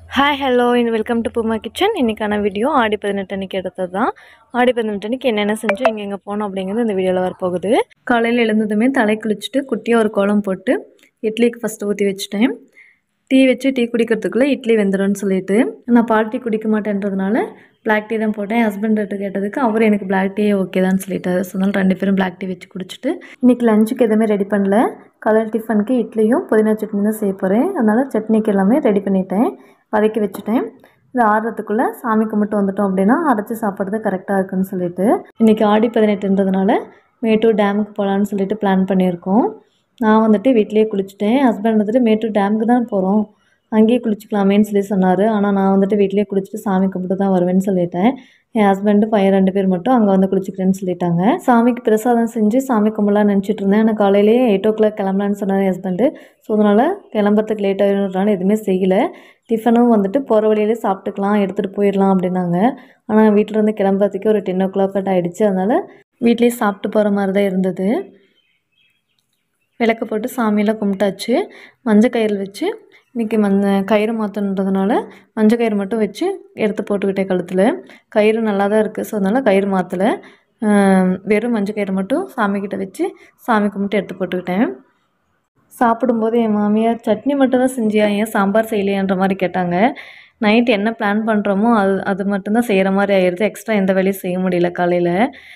hi hello in welcome to Pooma kitchen இன்றைக்கான video Aadi பதினெட்டு அன்றைக்கி எடுத்தது தான் ஆடி பதினெட்டு அன்றைக்கி என்னென்ன செஞ்சோம் எங்கே எங்கே போனோம் அப்படிங்கிறது இந்த வீடியோவில் வரப்போகுது காலையில் எழுந்ததுமே தலை குளிச்சுட்டு குட்டியாக ஒரு கோலம் போட்டு இட்லிக்கு ஃபஸ்ட்டு ஊற்றி வச்சுட்டேன் டீ வச்சு டீ குடிக்கிறதுக்குள்ளே இட்லி வெந்துடும்னு சொல்லிட்டு நான் பால் டீ குடிக்க மாட்டேன்றதுனால பிளாக் டீ தான் போட்டேன் ஹஸ்பண்ட் கேட்டதுக்கு அவர் எனக்கு பிளாக் டீயே ஓகே தான் சொல்லிட்டாரு ஸோ அதனால் ரெண்டு பேரும் பிளாக் டீ வச்சு குடிச்சிட்டு இன்றைக்கி லஞ்சுக்கு எதுவுமே ரெடி பண்ணல கலர் டிஃபனுக்கு இட்லியும் புதினா சட்னி தான் செய்ய போகிறேன் அதனால் சட்னிக்கு எல்லாமே ரெடி பண்ணிட்டேன் வதக்கி வச்சுட்டேன் இது ஆடுறதுக்குள்ளே சாமி கும்பிட்டு வந்துட்டோம் அப்படின்னா அரைச்சி சாப்பிட்றது கரெக்டாக இருக்குன்னு சொல்லிட்டு இன்றைக்கி ஆடி பதினெட்டுன்றதுனால மேட்டூர் டேமுக்கு போகலான்னு சொல்லிட்டு பிளான் பண்ணியிருக்கோம் நான் வந்துட்டு வீட்லேயே குளிச்சுட்டேன் ஹஸ்பண்ட் வந்துட்டு மேட்டூர் டேமுக்கு தான் போகிறோம் அங்கேயே குளிச்சுக்கலாமேன்னு சொல்லி சொன்னார் ஆனால் நான் வந்துட்டு வீட்லேயே குளிச்சுட்டு சாமி கும்பிட்டு தான் வருவேன்னு சொல்லிட்டேன் என் ஹஸ்பண்டு பையன் ரெண்டு பேர் மட்டும் அங்கே வந்து குளிச்சுக்கிறேன்னு சொல்லிட்டாங்க சாமிக்கு பிரசாதம் செஞ்சு சாமி கும்பலான்னு நினச்சிட்டு இருந்தேன் ஆனால் காலையிலேயே எயிட் ஓ கிளாக் கிளம்பலான்னு சொன்னார் என் ஹஸ்பண்டு ஸோ அதனால் கிளம்புறதுக்கு லேட் ஆகிடுறதுனால எதுவுமே செய்யலை டிஃபனும் வந்துட்டு போகிற வழியிலே சாப்பிட்டுக்கலாம் எடுத்துகிட்டு போயிடலாம் அப்படின்னாங்க ஆனால் வீட்டிலேருந்து கிளம்புறதுக்கே ஒரு டென் ஓ கிளாக் கட் ஆகிடுச்சு அதனால் வீட்லேயே சாப்பிட்டு போகிற மாதிரி தான் இருந்தது விளக்கு போட்டு சாமியெல்லாம் கும்பிட்டாச்சு மஞ்சள் கயிறு வச்சு இன்றைக்கி மஞ்ச கயிறு மாற்றணுன்றதுனால மஞ்சள் கயிறு மட்டும் வச்சு எடுத்து போட்டுக்கிட்டேன் கழுத்தில் கயிறு நல்லா தான் இருக்குது ஸோ அதனால் கயிறு மாற்றலை வெறும் மஞ்சள் கயிறு மட்டும் சாமிக்கிட்ட வச்சு சாமி கும்பிட்டு எடுத்து போட்டுக்கிட்டேன் சாப்பிடும்போது என் மாமியார் சட்னி மட்டும் தான் செஞ்சியா ஏன் சாம்பார் செய்யலையான்ற மாதிரி கேட்டாங்க நைட் என்ன பிளான் பண்ணுறோமோ அது அது மட்டும்தான் செய்கிற மாதிரி ஆயிடுது எக்ஸ்ட்ரா எந்த வேலையும் செய்ய முடியல காலையில்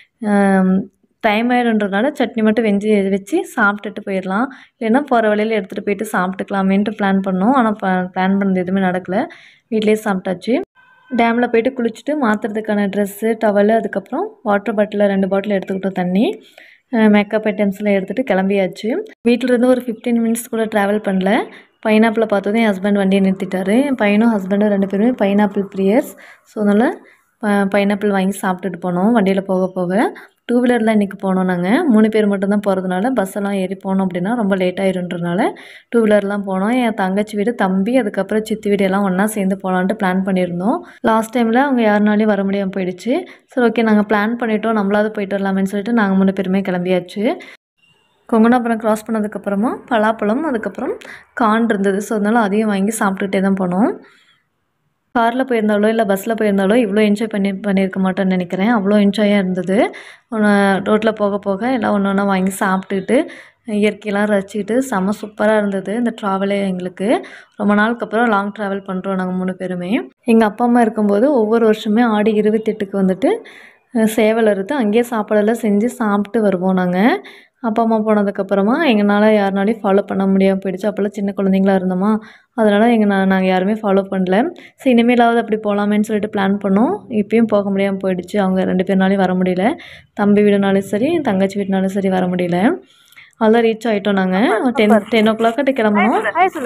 டைம் ஆயிடுன்றதுனால சட்னி மட்டும் வெஞ்சு வச்சு சாப்பிட்டுட்டு போயிடலாம் இல்லைன்னா போகிற வழியில் எடுத்துகிட்டு போயிட்டு சாப்பிட்டுக்கலாமேன்ட்டு பிளான் பண்ணோம் ஆனால் பிளான் பண்ணது எதுவுமே நடக்கலை வீட்லேயே சாப்பிட்டாச்சு டேமில் போயிட்டு குளிச்சுட்டு மாற்றுறதுக்கான ட்ரெஸ்ஸு டவலு அதுக்கப்புறம் வாட்டர் பாட்டிலில் ரெண்டு பாட்டில் எடுத்துக்கிட்டோம் தண்ணி மேக்கப் ஐட்டம்ஸ்லாம் எடுத்துகிட்டு கிளம்பியாச்சு வீட்டிலேருந்து ஒரு ஃபிஃப்டீன் மினிட்ஸ் கூட ட்ராவல் பண்ணல பைனாப்பிளை பார்த்ததும் என் ஹஸ்பண்ட் வண்டியை நிறுத்திட்டாரு என் பையனும் ஹஸ்பண்டும் ரெண்டு பேருமே பைனாப்பிள் பிரியர்ஸ் ஸோ அதனால் பைனாப்பிள் வாங்கி சாப்பிட்டுட்டு போனோம் வண்டியில் போக போக டூ வீலரில் இன்றைக்கி போனோம் நாங்கள் மூணு பேர் மட்டும்தான் போகிறதுனால பஸ்ஸெல்லாம் ஏறி போனோம் அப்படின்னா ரொம்ப லேட் ஆயிருன்றனால டூ வீலர்லாம் போனோம் என் தங்கச்சி வீடு தம்பி அதுக்கப்புறம் சித்தி வீடு எல்லாம் ஒன்றா சேர்ந்து போகலான்ட்டு பிளான் பண்ணியிருந்தோம் லாஸ்ட் டைமில் அவங்க யாருனாலையும் வர முடியாமல் போயிடுச்சு சரி ஓகே நாங்கள் பிளான் பண்ணிட்டோம் நம்மளாவது போயிட்டு வரலாமேன்னு சொல்லிட்டு நாங்கள் மூணு பேருமே கிளம்பியாச்சு கொங்கனாபுரம் க்ராஸ் பண்ணதுக்கப்புறமா பலாப்பழம் அதுக்கப்புறம் கான் இருந்தது ஸோ அதனால் அதையும் வாங்கி சாப்பிட்டுட்டே தான் போனோம் காரில் போயிருந்தாலோ இல்லை பஸ்ஸில் போயிருந்தாலோ இவ்வளோ என்ஜாய் பண்ணி பண்ணியிருக்க மாட்டேன்னு நினைக்கிறேன் அவ்வளோ என்ஜாயாக இருந்தது ரோட்டில் போக போக எல்லாம் ஒன்று ஒன்றா வாங்கி சாப்பிட்டுட்டு இயற்கையெல்லாம் ரசிச்சுக்கிட்டு செம்ம சூப்பராக இருந்தது இந்த ட்ராவலே எங்களுக்கு ரொம்ப நாளுக்கு அப்புறம் லாங் ட்ராவல் பண்ணுறோம் நாங்கள் மூணு பேருமே எங்கள் அப்பா அம்மா இருக்கும்போது ஒவ்வொரு வருஷமே ஆடி இருபத்தெட்டுக்கு வந்துட்டு சேவல் அறுத்து அங்கேயே சாப்பாடெல்லாம் செஞ்சு சாப்பிட்டு வருவோம் நாங்கள் அப்பா அம்மா போனதுக்கப்புறமா எங்களால் யாருனாலையும் ஃபாலோ பண்ண முடியாமல் போயிடுச்சு அப்போல்லாம் சின்ன குழந்தைங்களா இருந்தோமா அதனால் எங்கள் நான் நாங்கள் யாருமே ஃபாலோ பண்ணல ஸோ இனிமேலாவது அப்படி போகலாமேன்னு சொல்லிட்டு பிளான் பண்ணோம் இப்பயும் போக முடியாமல் போயிடுச்சு அவங்க ரெண்டு பேர்னாலையும் வர முடியல தம்பி வீடுனாலும் சரி தங்கச்சி வீடுனாலும் சரி வர முடியல அதெல்லாம் ரீச் ஆகிட்டோம் நாங்கள் டென் டென் ஓ கிளாக்கிட்ட கிளம்பணும்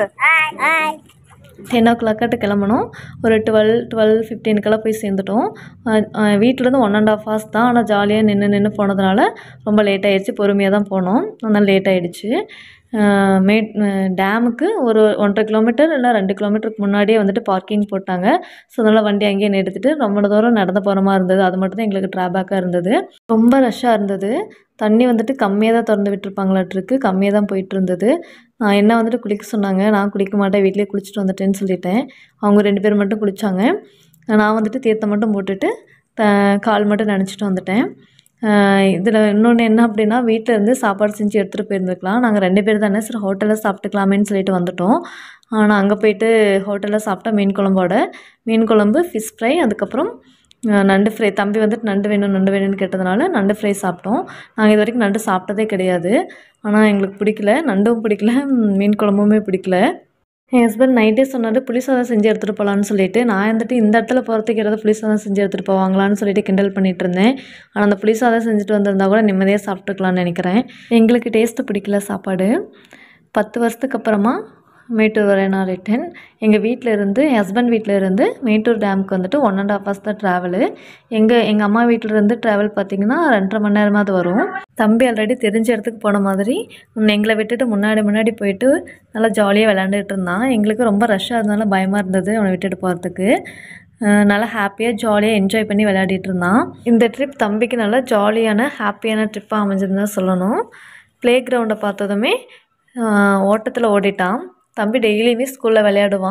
டென் ஓ கிளாக்கிட்ட கிளம்பணும் ஒரு டுவெல் டுவெல் ஃபிஃப்டீனுக்கெல்லாம் போய் சேர்ந்துட்டோம் வீட்டிலேருந்து ஒன் அண்ட் ஆஃப் ஹவர்ஸ் தான் ஆனால் ஜாலியாக நின்று நின்று போனதுனால ரொம்ப லேட் ஆகிடுச்சு பொறுமையாக தான் போனோம் அதனால் லேட் ஆகிடுச்சு மே டேமுக்கு ஒரு ஒன்றரை கிலோமீட்டர் இல்லை ரெண்டு கிலோமீட்டருக்கு முன்னாடியே வந்துட்டு பார்க்கிங் போட்டாங்க ஸோ அதனால் வண்டி அங்கேயே நிறுத்திட்டு ரொம்ப தூரம் நடந்து போகிற மாதிரி இருந்தது அது மட்டும் தான் எங்களுக்கு ட்ராபேக்காக இருந்தது ரொம்ப ரஷ்ஷாக இருந்தது தண்ணி வந்துட்டு கம்மியாக தான் திறந்து விட்டுருப்பாங்களாட்டிருக்கு கம்மியாக தான் போயிட்டு இருந்தது நான் என்ன வந்துட்டு குளிக்க சொன்னாங்க நான் குளிக்க மாட்டேன் வீட்லேயே குளிச்சுட்டு வந்துட்டேன்னு சொல்லிட்டேன் அவங்க ரெண்டு பேர் மட்டும் குளித்தாங்க நான் வந்துட்டு தீர்த்தம் மட்டும் போட்டுட்டு த கால் மட்டும் நினச்சிட்டு வந்துட்டேன் இதில் இன்னொன்று என்ன அப்படின்னா வீட்டில் இருந்து சாப்பாடு செஞ்சு எடுத்துகிட்டு போயிருந்துருக்கலாம் நாங்கள் ரெண்டு பேர் தானே சரி ஹோட்டலில் சாப்பிட்டுக்கலாமேன்னு சொல்லிட்டு வந்துட்டோம் ஆனால் அங்கே போயிட்டு ஹோட்டலில் சாப்பிட்டா மீன் குழம்போட மீன் குழம்பு ஃபிஷ் ஃப்ரை அதுக்கப்புறம் நண்டு ஃப்ரை தம்பி வந்துட்டு நண்டு வேணும் நண்டு வேணும்னு கேட்டதுனால நண்டு ஃப்ரை சாப்பிட்டோம் நாங்கள் இது வரைக்கும் நண்டு சாப்பிட்டதே கிடையாது ஆனால் எங்களுக்கு பிடிக்கல நண்டும் பிடிக்கல மீன் குழம்புமே பிடிக்கல என் ஹஸ்பண்ட் நைட்டே சொன்னார் புளி சாதம் செஞ்சு எடுத்துகிட்டு போகலான்னு சொல்லிட்டு நான் வந்துட்டு இந்த இடத்துல போகிறதுக்கு ஏதாவது புளி சாதம் செஞ்சு எடுத்துகிட்டு போவாங்களான்னு சொல்லிட்டு கிண்டல் பண்ணிகிட்டு இருந்தேன் ஆனால் அந்த புளி சாதம் செஞ்சுட்டு வந்திருந்தா கூட நிம்மதியாக சாப்பிட்டுக்கலான்னு நினைக்கிறேன் எங்களுக்கு டேஸ்ட்டு பிடிக்கல சாப்பாடு பத்து வருஷத்துக்கு அப்புறமா மேட்டூர் வரேன் நான் ரிட்டன் எங்கள் வீட்டில் இருந்து என் ஹஸ்பண்ட் வீட்டில் இருந்து மேட்டூர் டேமுக்கு வந்துட்டு ஒன் அண்ட் ஹாஃப் ஹவர்ஸ் தான் ட்ராவலு எங்கள் எங்கள் அம்மா வீட்டிலேருந்து ட்ராவல் பார்த்திங்கன்னா ரெண்டரை மணி நேரமாவது வரும் தம்பி ஆல்ரெடி தெரிஞ்ச இடத்துக்கு போன மாதிரி எங்களை விட்டுட்டு முன்னாடி முன்னாடி போயிட்டு நல்லா ஜாலியாக விளாண்டுட்டு இருந்தான் எங்களுக்கு ரொம்ப ரஷ்ஷாக இருந்தனால பயமாக இருந்தது அவனை விட்டுட்டு போகிறதுக்கு நல்லா ஹாப்பியாக ஜாலியாக என்ஜாய் பண்ணி விளையாடிட்டு இருந்தான் இந்த ட்ரிப் தம்பிக்கு நல்லா ஜாலியான ஹாப்பியான ட்ரிப்பாக அமைஞ்சதுன்னு தான் சொல்லணும் ப்ளே கிரவுண்டை பார்த்ததுமே ஓட்டத்தில் ஓடிட்டான் தம்பி டெய்லியுமே ஸ்கூலில் விளையாடுவான்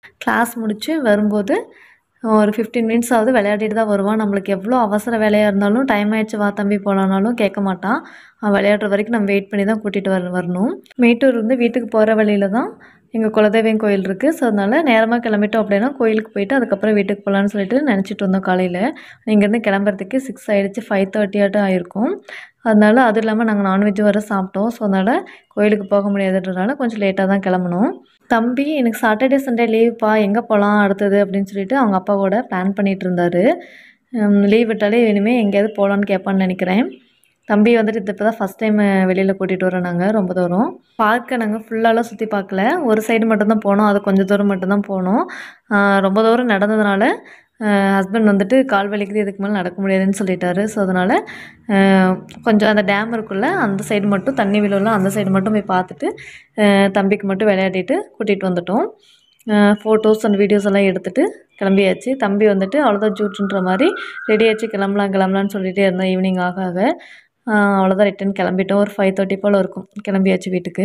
கிளாஸ் முடித்து வரும்போது ஒரு ஃபிஃப்டீன் மினிட்ஸ் ஆகுது விளையாடிட்டு தான் வருவான் நம்மளுக்கு எவ்வளோ அவசர வேலையாக இருந்தாலும் டைம் ஆயிடுச்சு வா தம்பி போகலான்னாலும் கேட்க மாட்டான் அவன் விளையாடுற வரைக்கும் நம்ம வெயிட் பண்ணி தான் கூட்டிகிட்டு வர வரணும் மேட்டூர் இருந்து வீட்டுக்கு போகிற வழியில தான் எங்கள் குலதெய்வம் கோயில் இருக்குது ஸோ அதனால் நேரமாக கிளம்பிட்டோம் அப்படின்னா கோயிலுக்கு போயிட்டு அதுக்கப்புறம் வீட்டுக்கு போகலான்னு சொல்லிட்டு நினச்சிட்டு வந்தோம் காலையில் இங்கேருந்து கிளம்புறதுக்கு சிக்ஸ் ஆகிடுச்சு ஃபைவ் தேர்ட்டி ஆட்டம் ஆயிருக்கும் அதனால அது இல்லாமல் நாங்கள் நான்வெஜ் வர சாப்பிட்டோம் ஸோ அதனால் கோயிலுக்கு போக முடியாதுன்றனால கொஞ்சம் லேட்டாக தான் கிளம்பணும் தம்பி எனக்கு சாட்டர்டே சண்டே லீவுப்பா எங்கே போகலாம் அடுத்தது அப்படின்னு சொல்லிட்டு அவங்க அப்பாவோட பிளான் பண்ணிகிட்டு இருந்தார் லீவ் விட்டாலே இனிமேல் எங்கேயாவது போகலான்னு கேட்பான்னு நினைக்கிறேன் தம்பி வந்துட்டு இப்போ தான் ஃபஸ்ட் டைம் வெளியில் கூட்டிகிட்டு வரோம் நாங்கள் ரொம்ப தூரம் பார்க்கை நாங்கள் ஃபுல்லாலாம் சுற்றி பார்க்கல ஒரு சைடு மட்டும்தான் போனோம் அது கொஞ்சம் தூரம் மட்டும்தான் போனோம் ஆஹ் ரொம்ப தூரம் நடந்ததுனால ஹஸ்பண்ட் வந்துட்டு கால் வலிக்குது இதுக்கு மேலே நடக்க முடியாதுன்னு சொல்லிட்டாரு ஸோ அதனால் கொஞ்சம் அந்த டேம் இருக்குல்ல அந்த சைடு மட்டும் தண்ணி விழுவில் அந்த சைடு மட்டும் போய் பார்த்துட்டு ஆஹ் தம்பிக்கு மட்டும் விளையாடிட்டு கூட்டிகிட்டு வந்துட்டோம் ஃபோட்டோஸ் அண்ட் வீடியோஸ் எல்லாம் எடுத்துகிட்டு கிளம்பியாச்சு தம்பி வந்துட்டு அவ்வளோதான் ஜூட்ன்ற மாதிரி ரெடி ஆச்சு கிளம்பலாம் கிளம்பலான்னு சொல்லிகிட்டே இருந்தோம் ஈவினிங் ஆக ஆக ஆஹ் அவ்வளோதான் ரிட்டன் கிளம்பிட்டோம் ஒரு ஃபைவ் தேர்ட்டி போல் இருக்கும் கிளம்பியாச்சு வீட்டுக்கு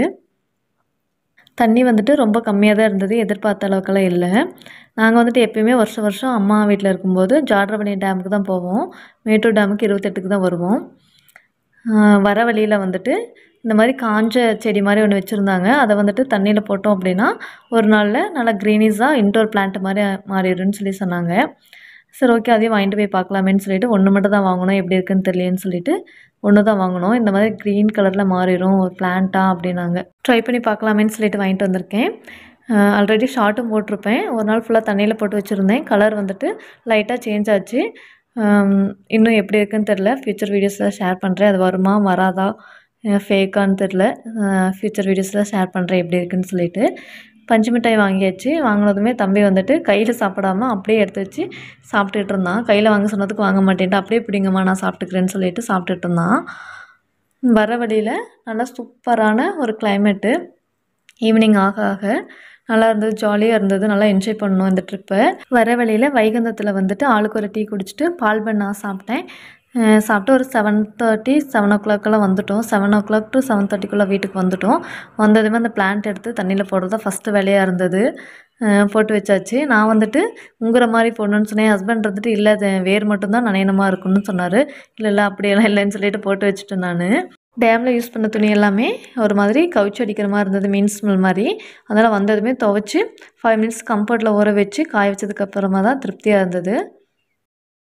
தண்ணி வந்துட்டு ரொம்ப கம்மியாக தான் இருந்தது எதிர்பார்த்த அளவுக்கெல்லாம் இல்லை நாங்கள் வந்துட்டு எப்பயுமே வருஷம் வருஷம் அம்மா வீட்டில் இருக்கும்போது ஜாட்ரபணி டேமுக்கு தான் போவோம் மேட்டூர் டேமுக்கு இருபத்தெட்டுக்கு தான் வருவோம் ஆஹ் வர வழியில் வந்துட்டு இந்த மாதிரி காஞ்ச செடி மாதிரி ஒன்று வச்சுருந்தாங்க அதை வந்துட்டு தண்ணியில் போட்டோம் அப்படின்னா ஒரு நாளில் நல்லா க்ரீனிஸாக இன்டோர் பிளான்ட் மாதிரி மாறிடுன்னு சொல்லி சொன்னாங்க சரி ஓகே அதையும் வாங்கிட்டு போய் பார்க்கலாமேன்னு சொல்லிட்டு ஒன்று மட்டும் தான் வாங்கணும் எப்படி இருக்குன்னு தெரியலேன்னு சொல்லிட்டு ஒன்று தான் வாங்கினோம் இந்த மாதிரி க்ரீன் கலரில் மாறிடும் ஒரு பிளான்ட்டா அப்படின்னாங்க ட்ரை பண்ணி பார்க்கலாமேன்னு சொல்லிட்டு வாங்கிட்டு வந்திருக்கேன் ஆல்ரெடி ஷார்ட்டும் போட்டிருப்பேன் ஒரு நாள் ஃபுல்லாக தண்ணியில் போட்டு வச்சுருந்தேன் கலர் வந்துட்டு லைட்டாக சேஞ்ச் ஆச்சு ஆம், இன்னும் எப்படி இருக்குன்னு தெரில ஃப்யூச்சர் வீடியோஸில் ஷேர் பண்ணுறேன் அது வருமா வராதா ஃபேக்கான்னு தெரில ஃப்யூச்சர் வீடியோஸில் ஷேர் பண்ணுறேன் எப்படி இருக்குன்னு சொல்லிட்டு பஞ்சு மிட்டாய் வாங்கியாச்சு வாங்கினதுமே தம்பி வந்துட்டு கையில் சாப்பிடாம அப்படியே எடுத்து வச்சு சாப்பிட்டுட்டு இருந்தான் கையில் வாங்க சொன்னதுக்கு வாங்க மாட்டேன்ட்டு அப்படியே பிடிங்கம்மா நான் சாப்பிட்டுக்கிறேன்னு சொல்லிட்டு சாப்பிட்டுட்டு இருந்தான் வர வழியில் நல்லா சூப்பரான ஒரு கிளைமேட்டு ஈவினிங் ஆக ஆக நல்லா இருந்தது ஜாலியாக இருந்தது நல்லா என்ஜாய் பண்ணோம் இந்த ட்ரிப்பை வர வழியில் வைகுந்தத்தில் வந்துட்டு ஆளுக்கு ஒரு டீ குடிச்சிட்டு பால் பண்ணா சாப்பிட்டேன் அஹ் சாப்பிட்டு ஒரு செவன் தேர்ட்டி செவன் ஓ கிளாக்கெல்லாம் வந்துட்டோம் seven o'clock to seven தேர்ட்டிக்குள்ளே வீட்டுக்கு வந்துட்டோம் வந்ததுமே அந்த பிளான்ட் எடுத்து தண்ணியில் போடுறது தான் ஃபஸ்ட்டு வேலையாக இருந்தது அஹ் போட்டு வச்சாச்சு நான் வந்துட்டு உங்குற மாதிரி போடணும்னு சொன்னேன் ஹஸ்பண்ட் வந்துட்டு இல்லை அது வேர் மட்டும்தான் நனையனமாக இருக்குன்னு சொன்னார் இல்லை இல்லை அப்படியெல்லாம் இல்லைன்னு சொல்லிட்டு போட்டு வச்சுட்டேன் நான் டேமில் யூஸ் பண்ண துணி எல்லாமே ஒரு மாதிரி கவுச்சு அடிக்கிற மாதிரி இருந்தது மீன் ஸ்மெல் மாதிரி அதனால் வந்ததுமே துவைச்சி ஃபைவ் மினிட்ஸ் கம்ஃபர்ட்டில் ஊற வச்சு காய வச்சதுக்கப்புறமா தான் திருப்தியாக இருந்தது